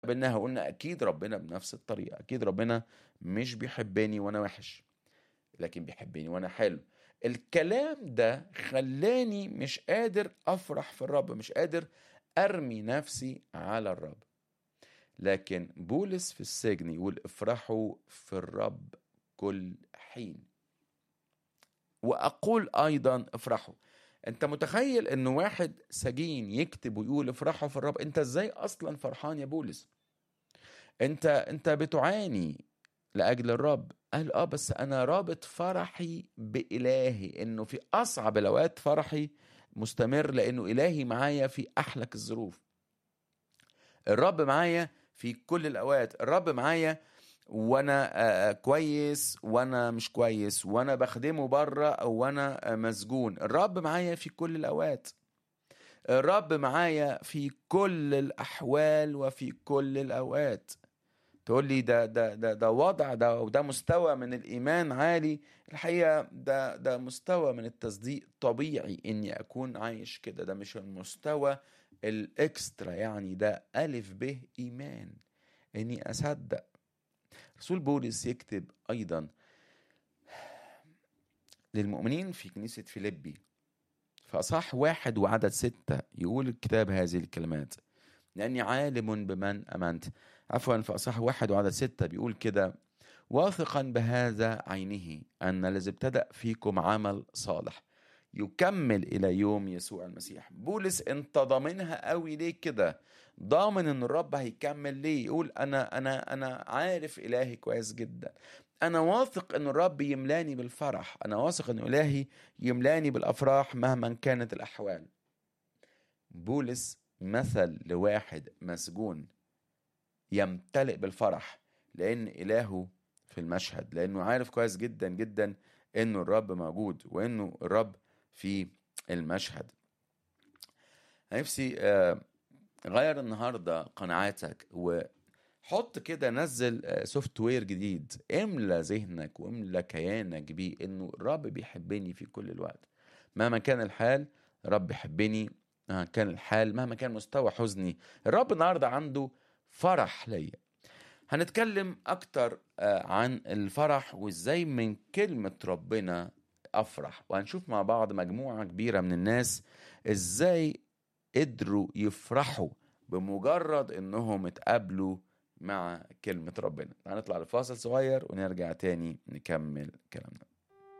قابلناها وقلنا اكيد ربنا بنفس الطريقه اكيد ربنا مش بيحبني وانا وحش لكن بيحبني وانا حلو الكلام ده خلاني مش قادر افرح في الرب مش قادر ارمي نفسي على الرب لكن بولس في السجن يقول افرحوا في الرب كل حين واقول ايضا افرحوا انت متخيل ان واحد سجين يكتب ويقول افرحوا في الرب انت ازاي اصلا فرحان يا بولس انت انت بتعاني لاجل الرب قال اه بس انا رابط فرحي بالهي انه في اصعب الاوقات فرحي مستمر لانه الهي معايا في احلك الظروف الرب معايا في كل الاوقات الرب معايا وانا آه، كويس وانا مش كويس وانا بخدمه بره او وانا آه، مسجون الرب معايا في كل الاوقات الرب معايا في كل الاحوال وفي كل الاوقات تقول لي ده ده ده ده وضع ده وده مستوى من الايمان عالي الحقيقه ده ده مستوى من التصديق طبيعي اني اكون عايش كده ده مش المستوى الاكسترا يعني ده الف ب ايمان اني اصدق رسول بولس يكتب ايضا للمؤمنين في كنيسه فيليبي فأصح واحد وعدد ستة يقول الكتاب هذه الكلمات لأني عالم بمن أمنت عفوا في أصح واحد وعدد ستة بيقول كده واثقا بهذا عينه أن الذي ابتدأ فيكم عمل صالح يكمل إلى يوم يسوع المسيح بولس انت ضامنها قوي ليه كده ضامن ان الرب هيكمل ليه يقول انا انا انا عارف الهي كويس جدا انا واثق ان الرب يملاني بالفرح انا واثق ان الهي يملاني بالافراح مهما كانت الاحوال بولس مثل لواحد مسجون يمتلئ بالفرح لان الهه في المشهد لانه عارف كويس جدا جدا انه الرب موجود وانه الرب في المشهد نفسي آه، غير النهارده قناعاتك وحط كده نزل سوفت وير جديد املى ذهنك واملى كيانك بيه انه الرب بيحبني في كل الوقت مهما كان الحال الرب بيحبني مهما كان الحال مهما كان مستوى حزني الرب النهارده عنده فرح ليا هنتكلم اكتر آه، عن الفرح وازاي من كلمة ربنا افرح وهنشوف مع بعض مجموعة كبيرة من الناس ازاي قدروا يفرحوا بمجرد انهم اتقابلوا مع كلمة ربنا هنطلع لفاصل صغير ونرجع تاني نكمل كلامنا